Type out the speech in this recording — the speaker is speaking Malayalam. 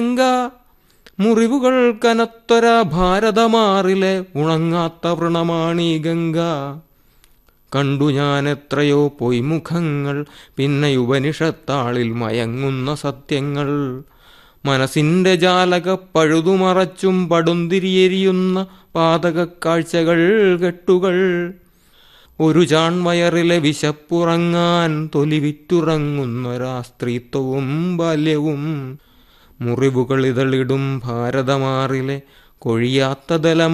ഗംഗ മുറിവുകൾ കനത്തൊര ഭാരതമാറിലെ ഉണങ്ങാത്ത വൃണമാണീ ഗംഗ കണ്ടു ഞാൻ എത്രയോ പൊയ്മുഖങ്ങൾ പിന്നെ ഉപനിഷത്താളിൽ മയങ്ങുന്ന സത്യങ്ങൾ മനസ്സിന്റെ ജാലക പഴുതുമറച്ചും പടുന്തിരിയെരിയുന്ന പാതക കാഴ്ചകൾ കെട്ടുകൾ ഒരു ചാൺവയറിലെ വിശപ്പുറങ്ങാൻ തൊലിവിറ്റുറങ്ങുന്നൊരാ സ്ത്രീത്വവും ബാല്യവും മുറിവുകൾ ഇതളിടും ഭാരതമാറിലെ കൊഴിയാത്ത ദലമ